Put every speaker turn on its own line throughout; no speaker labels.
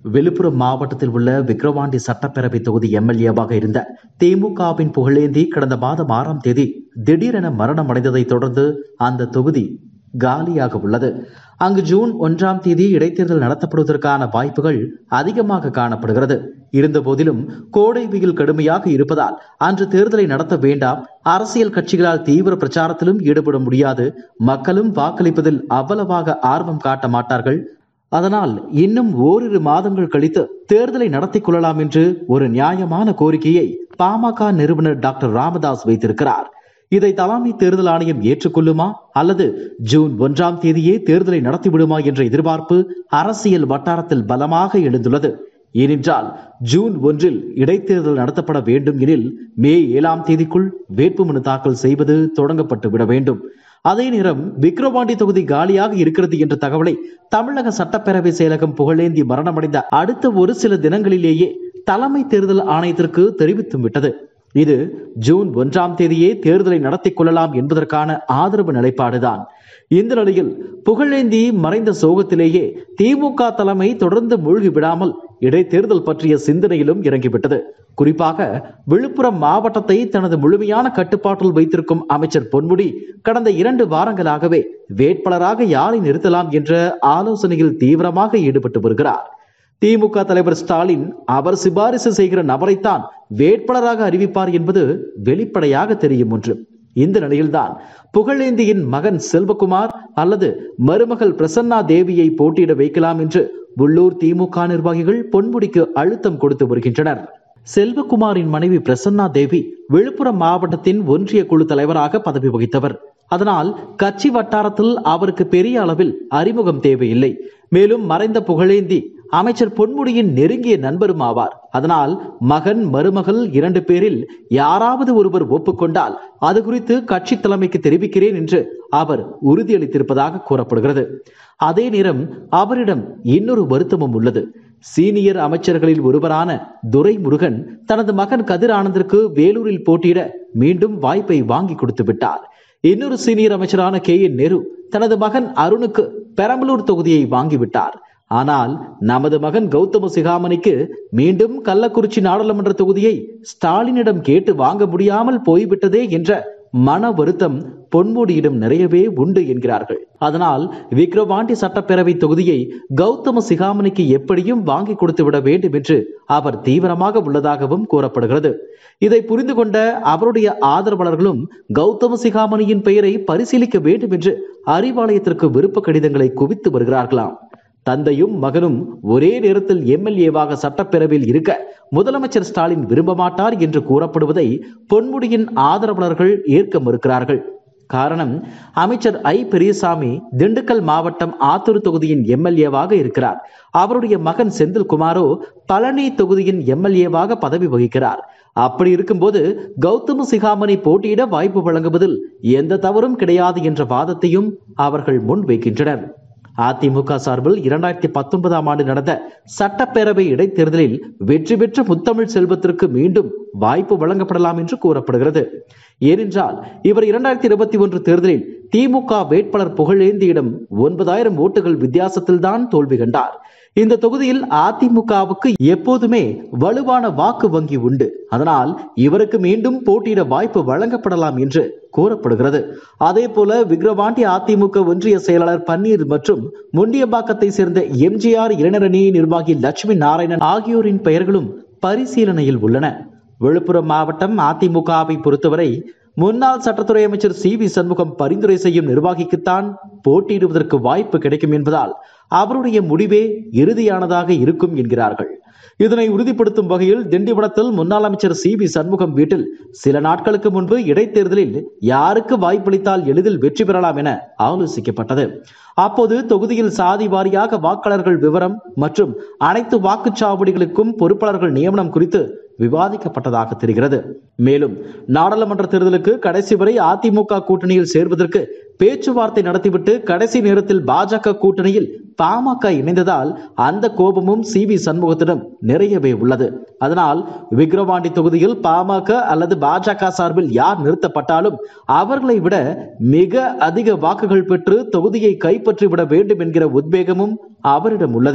விழுப்புரம் மாவட்டத்தில் உள்ள விக்கிரவாண்டி சட்டப்பேரவை தொகுதி எம்எல்ஏவாக இருந்த திமுகவின் புகழேந்தி கடந்த மாதம் ஆறாம் தேதி திடீரென மரணம் அடைந்ததைத் தொடர்ந்து அந்த தொகுதி காலியாக உள்ளது அங்கு ஜூன் ஒன்றாம் தேதி இடைத்தேர்தல் நடத்தப்படுவதற்கான வாய்ப்புகள் அதிகமாக காணப்படுகிறது இருந்தபோதிலும் கோடை வெயில் கடுமையாக இருப்பதால் அன்று தேர்தலை நடத்த வேண்டாம் அரசியல் கட்சிகளால் தீவிர பிரச்சாரத்திலும் ஈடுபட முடியாது மக்களும் வாக்களிப்பதில் அவ்வளவாக ஆர்வம் காட்ட மாட்டார்கள் அதனால் இன்னும் ஓரிரு மாதங்கள் கழித்து தேர்தலை நடத்திக் கொள்ளலாம் என்று ஒரு நியாயமான கோரிக்கையை பாமக நிறுவனர் டாக்டர் ராமதாஸ் வைத்திருக்கிறார் இதை தலைமை தேர்தல் ஆணையம் ஏற்றுக்கொள்ளுமா அல்லது ஜூன் ஒன்றாம் தேதியே தேர்தலை நடத்திவிடுமா என்ற எதிர்பார்ப்பு அரசியல் வட்டாரத்தில் பலமாக எழுந்துள்ளது ஏனென்றால் ஜூன் ஒன்றில் இடைத்தேர்தல் நடத்தப்பட வேண்டும் எனில் மே ஏழாம் தேதிக்குள் வேட்புமனு தாக்கல் செய்வது தொடங்கப்பட்டு விட வேண்டும் அதே நேரம் விக்ரவாண்டி தொகுதி காலியாக இருக்கிறது என்ற தகவலை தமிழக சட்டப்பேரவை செயலகம் புகழேந்தி மரணமடைந்த அடுத்த ஒரு சில தினங்களிலேயே தலைமை தேர்தல் ஆணையத்திற்கு தெரிவித்தும் விட்டது இது ஜூன் ஒன்றாம் தேதியே தேர்தலை நடத்திக் கொள்ளலாம் என்பதற்கான ஆதரவு நிலைப்பாடுதான் இந்த நிலையில் புகழேந்தி மறைந்த சோகத்திலேயே திமுக தலைமை தொடர்ந்து மூழ்கி விடாமல் இடைத்தேர்தல் பற்றிய சிந்தனையிலும் இறங்கிவிட்டது குறிப்பாக விழுப்புரம் மாவட்டத்தை தனது முழுமையான கட்டுப்பாட்டில் வைத்திருக்கும் அமைச்சர் பொன்முடி கடந்த இரண்டு வாரங்களாகவே வேட்பாளராக யாரை நிறுத்தலாம் என்ற ஆலோசனையில் தீவிரமாக ஈடுபட்டு வருகிறார் திமுக தலைவர் ஸ்டாலின் அவர் சிபாரிசு செய்கிற நபரைத்தான் வேட்பாளராக அறிவிப்பார் என்பது வெளிப்படையாக தெரியும் ஒன்று இந்த நிலையில்தான் புகழேந்தியின் மகன் செல்வகுமார் அல்லது மருமகள் பிரசன்னா தேவியை போட்டியிட வைக்கலாம் என்று உள்ளூர் திமுக நிர்வாகிகள் பொன்முடிக்கு அழுத்தம் கொடுத்து வருகின்றனர் செல்வகுமாரின் மனைவி பிரசன்னா தேவி விழுப்புரம் மாவட்டத்தின் ஒன்றிய குழு தலைவராக பதவி வகித்தவர் அதனால் கட்சி வட்டாரத்தில் அவருக்கு பெரிய அளவில் அறிமுகம் தேவையில்லை மேலும் மறைந்த புகழேந்தி அமைச்சர் பொன்முடியின் நெருங்கிய நண்பரும் ஆவார் அதனால் மகன் மருமகள் இரண்டு பேரில் யாராவது ஒருவர் ஒப்புக்கொண்டால் அது குறித்து கட்சி தலைமைக்கு தெரிவிக்கிறேன் என்று அவர் உறுதியளித்திருப்பதாக கூறப்படுகிறது அதே நேரம் அவரிடம் இன்னொரு வருத்தமும் உள்ளது சீனியர் அமைச்சர்களில் ஒருவரான துரைமுருகன் தனது மகன் கதிர் ஆனந்திற்கு வேலூரில் போட்டியிட மீண்டும் வாய்ப்பை வாங்கி கொடுத்து விட்டார் இன்னொரு சீனியர் அமைச்சரான கே என் நேரு தனது மகன் அருணுக்கு பெரம்பலூர் தொகுதியை வாங்கிவிட்டார் ஆனால் நமது மகன் கௌதம சிகாமணிக்கு மீண்டும் கள்ளக்குறிச்சி நாடாளுமன்ற தொகுதியை ஸ்டாலினிடம் கேட்டு வாங்க முடியாமல் போய்விட்டதே என்ற மன வருத்தம் பொன்முடியிடம் நிறையவே உண்டு என்கிறார்கள் அதனால் விக்ரவாண்டி சட்டப்பேரவை தொகுதியை கௌதம சிகாமணிக்கு எப்படியும் வாங்கி கொடுத்து விட வேண்டும் என்று அவர் தீவிரமாக உள்ளதாகவும் கூறப்படுகிறது இதை புரிந்து கொண்ட அவருடைய ஆதரவாளர்களும் கௌதம சிகாமணியின் பெயரை பரிசீலிக்க வேண்டும் என்று அறிவாலயத்திற்கு விருப்ப கடிதங்களை குவித்து வருகிறார்களாம் தந்தையும் மகனும் ஒரே நேரத்தில் எம்எல்ஏவாக சட்டப்பேரவையில் இருக்க முதலமைச்சர் ஸ்டாலின் விரும்ப மாட்டார் என்று கூறப்படுவதை பொன்முடியின் ஆதரவாளர்கள் ஏற்க மறுக்கிறார்கள் காரணம் அமைச்சர் ஐ பெரியசாமி திண்டுக்கல் மாவட்டம் ஆத்தூர் தொகுதியின் எம்எல்ஏவாக இருக்கிறார் அவருடைய மகன் செந்தில்குமாரோ பழனி தொகுதியின் எம்எல்ஏவாக பதவி வகிக்கிறார் அப்படி இருக்கும்போது கௌதம சிகாமணி போட்டியிட வாய்ப்பு வழங்குவதில் எந்த தவறும் கிடையாது என்ற வாதத்தையும் அவர்கள் முன்வைக்கின்றனர் அதிமுக சார்பில் இரண்டாயிரத்தி பத்தொன்பதாம் ஆண்டு நடந்த சட்டப்பேரவை இடைத்தேர்தலில் வெற்றி பெற்ற முத்தமிழ் செல்வத்திற்கு மீண்டும் வாய்ப்பு வழங்கப்படலாம் என்று கூறப்படுகிறது ஏனென்றால் இவர் இரண்டாயிரத்தி இருபத்தி ஒன்று தேர்தலில் திமுக வேட்பாளர் புகழேந்தியிடம் ஒன்பதாயிரம் ஓட்டுகள் வித்தியாசத்தில் தான் தோல்வி கண்டார் இந்த தொகுதியில் அதிமுகவுக்கு எப்போதுமே வலுவான வாக்கு வங்கி உண்டு அதனால் இவருக்கு மீண்டும் போட்டியிட வாய்ப்பு வழங்கப்படலாம் என்று கூறப்படுகிறது அதே போல விக்ரவாண்டி அதிமுக ஒன்றிய செயலாளர் பன்னீர் மற்றும் முண்டியம்பாக்கத்தை சேர்ந்த எம்ஜிஆர் இளைஞரணி நிர்வாகி லட்சுமி நாராயணன் ஆகியோரின் பெயர்களும் பரிசீலனையில் உள்ளன விழுப்புரம் மாவட்டம் அதிமுகவை பொறுத்தவரை முன்னாள் சட்டத்துறை அமைச்சர் சி வி சண்முகம் பரிந்துரை செய்யும் நிர்வாகிக்குத்தான் போட்டியிடுவதற்கு வாய்ப்பு கிடைக்கும் என்பதால் அவருடைய முடிவே இறுதியானதாக இருக்கும் என்கிறார்கள் இதனை உறுதிப்படுத்தும் வகையில் திண்டிவனத்தில் முன்னாள் அமைச்சர் சி வி சண்முகம் வீட்டில் சில நாட்களுக்கு முன்பு இடைத்தேர்தலில் யாருக்கு வாய்ப்பளித்தால் எளிதில் வெற்றி பெறலாம் என ஆலோசிக்கப்பட்டது அப்போது தொகுதியில் சாதி வாரியாக வாக்காளர்கள் விவரம் மற்றும் அனைத்து வாக்குச்சாவடிகளுக்கும் பொறுப்பாளர்கள் நியமனம் குறித்து விவாதிக்கப்பட்டதாக தெரிகிறது மேலும் நாடாளுமன்ற தேர்தலுக்கு கடைசி வரை அதிமுக கூட்டணியில் சேர்வதற்கு பேச்சுவார்த்தை நடத்திவிட்டு கடைசி நேரத்தில் பாஜக கூட்டணியில் பாமக இணைந்ததால் அந்த கோபமும் சி வி சண்முகத்திடம் நிறையவே உள்ளது அதனால் விக்கிரவாண்டி தொகுதியில் பாமக அல்லது பாஜக சார்பில் யார் நிறுத்தப்பட்டாலும் அவர்களை விட மிக அதிக வாக்குகள் பெற்று தொகுதியை கைப்பற்றிவிட வேண்டும் என்கிற உத்வேகமும் அவரிடம் உள்ளது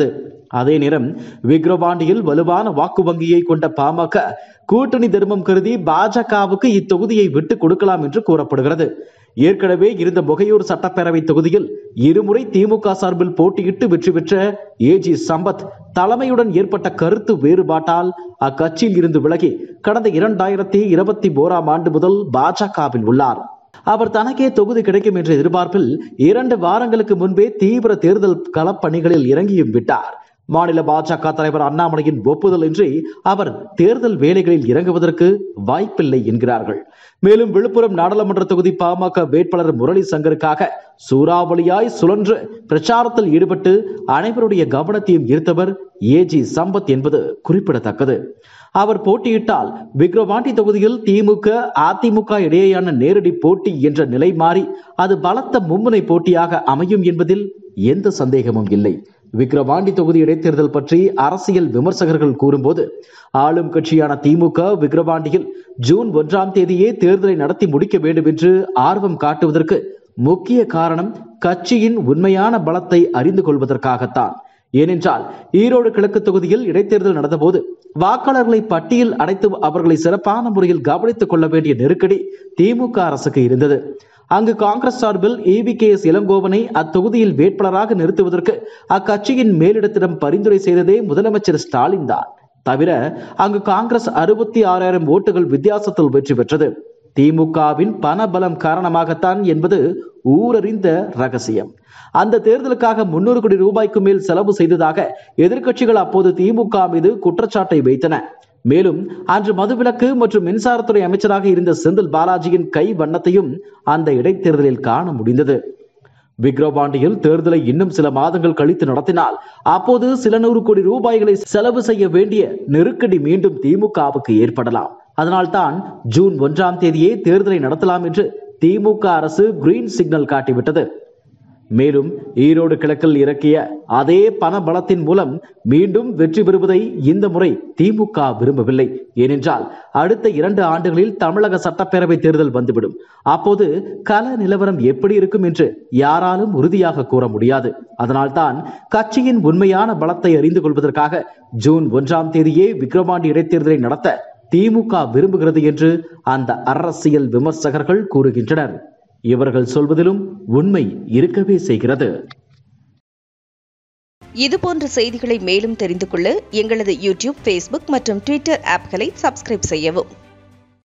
அதே நேரம் விக்கிரவாண்டியில் வலுவான வாக்கு வங்கியை கொண்ட பாமக கூட்டணி தர்மம் கருதி பாஜகவுக்கு இத்தொகுதியை விட்டு கொடுக்கலாம் என்று கூறப்படுகிறது ஏற்கனவே இருந்த முகையூர் சட்டப்பேரவை தொகுதியில் இருமுறை திமுக சார்பில் போட்டியிட்டு வெற்றி பெற்ற ஏஜி சம்பத் தலைமையுடன் ஏற்பட்ட கருத்து வேறுபாட்டால் அக்கட்சியில் இருந்து விலகி கடந்த இரண்டாயிரத்தி இருபத்தி ஓராம் ஆண்டு முதல் பாஜகவில் உள்ளார் அவர் தனக்கே தொகுதி கிடைக்கும் என்ற எதிர்பார்ப்பில் இரண்டு வாரங்களுக்கு முன்பே தீவிர தேர்தல் களப்பணிகளில் இறங்கியும் விட்டார் மாநில பாஜக தலைவர் அண்ணாமலையின் ஒப்புதல் இன்றி அவர் தேர்தல் வேலைகளில் இறங்குவதற்கு வாய்ப்பில்லை என்கிறார்கள் மேலும் விழுப்புரம் நாடாளுமன்ற தொகுதி பாமக வேட்பாளர் முரளி சங்கருக்காக சூறாவளியாய் சுழன்று பிரச்சாரத்தில் ஈடுபட்டு அனைவருடைய கவனத்தையும் ஈர்த்தவர் ஏஜி சம்பத் என்பது குறிப்பிடத்தக்கது அவர் போட்டியிட்டால் விக்ரவாண்டி தொகுதியில் திமுக அதிமுக இடையேயான நேரடி போட்டி என்ற நிலை மாறி அது பலத்த மும்முனை போட்டியாக அமையும் என்பதில் எந்த சந்தேகமும் இல்லை விக்ரவாண்டி தொகுதி இடைத்தேர்தல் பற்றி அரசியல் விமர்சகர்கள் கூறும்போது ஆளும் கட்சியான திமுக விக்ரவாண்டியில் ஜூன் ஒன்றாம் தேதியே தேர்தலை நடத்தி முடிக்க வேண்டும் என்று ஆர்வம் காட்டுவதற்கு முக்கிய காரணம் கட்சியின் உண்மையான பலத்தை அறிந்து கொள்வதற்காகத்தான் ஏனென்றால் ஈரோடு கிழக்கு தொகுதியில் இடைத்தேர்தல் நடந்தபோது வாக்காளர்களை பட்டியல் அடைத்து அவர்களை சிறப்பான முறையில் கவனித்துக் கொள்ள வேண்டிய நெருக்கடி திமுக அரசுக்கு இருந்தது அங்கு காங்கிரஸ் சார்பில் ஏவி கே எஸ் இளங்கோவனை அத்தொகுதியில் வேட்பாளராக நிறுத்துவதற்கு அக்கட்சியின் மேலிடத்திடம் பரிந்துரை செய்ததே முதலமைச்சர் ஸ்டாலின் தான் தவிர அங்கு காங்கிரஸ் அறுபத்தி ஆறாயிரம் ஓட்டுகள் வித்தியாசத்தில் வெற்றி பெற்றது திமுகவின் பணபலம் காரணமாகத்தான் என்பது ஊரறிந்த ரகசியம் அந்த தேர்தலுக்காக முன்னூறு கோடி ரூபாய்க்கு மேல் செலவு செய்ததாக எதிர்க்கட்சிகள் அப்போது திமுக மீது குற்றச்சாட்டை வைத்தன மேலும் அன்று மதுவிலக்கு மற்றும் மின்சாரத்துறை அமைச்சராக இருந்த செந்தில் பாலாஜியின் கை வண்ணத்தையும் அந்த இடைத்தேர்தலில் காண முடிந்தது விக்ரவாண்டியில் தேர்தலை இன்னும் சில மாதங்கள் கழித்து நடத்தினால் அப்போது சில நூறு கோடி ரூபாய்களை செலவு செய்ய வேண்டிய நெருக்கடி மீண்டும் திமுகவுக்கு ஏற்படலாம் அதனால்தான் ஜூன் ஒன்றாம் தேதியே தேர்தலை நடத்தலாம் என்று திமுக அரசு கிரீன் சிக்னல் காட்டிவிட்டது மேலும் ஈரோடு கிழக்கில் இறக்கிய அதே பண பலத்தின் மூலம் மீண்டும் வெற்றி பெறுவதை இந்த முறை திமுக விரும்பவில்லை ஏனென்றால் அடுத்த இரண்டு ஆண்டுகளில் தமிழக சட்டப்பேரவை தேர்தல் வந்துவிடும் அப்போது கள நிலவரம் எப்படி இருக்கும் என்று யாராலும் உறுதியாக கூற முடியாது அதனால்தான் கட்சியின் உண்மையான பலத்தை அறிந்து கொள்வதற்காக ஜூன் ஒன்றாம் தேதியே விக்ரவாண்டி இடைத்தேர்தலை நடத்த திமுக விரும்புகிறது என்று அந்த அரசியல் விமர்சகர்கள் கூறுகின்றனர் இவர்கள் சொல்வதிலும் உண்மை இருக்கவே செய்கிறது
இதுபோன்ற செய்திகளை மேலும் தெரிந்து கொள்ள எங்களது யூடியூப் ஃபேஸ்புக் மற்றும் ட்விட்டர் ஆப்களை சப்ஸ்கிரைப் செய்யவும்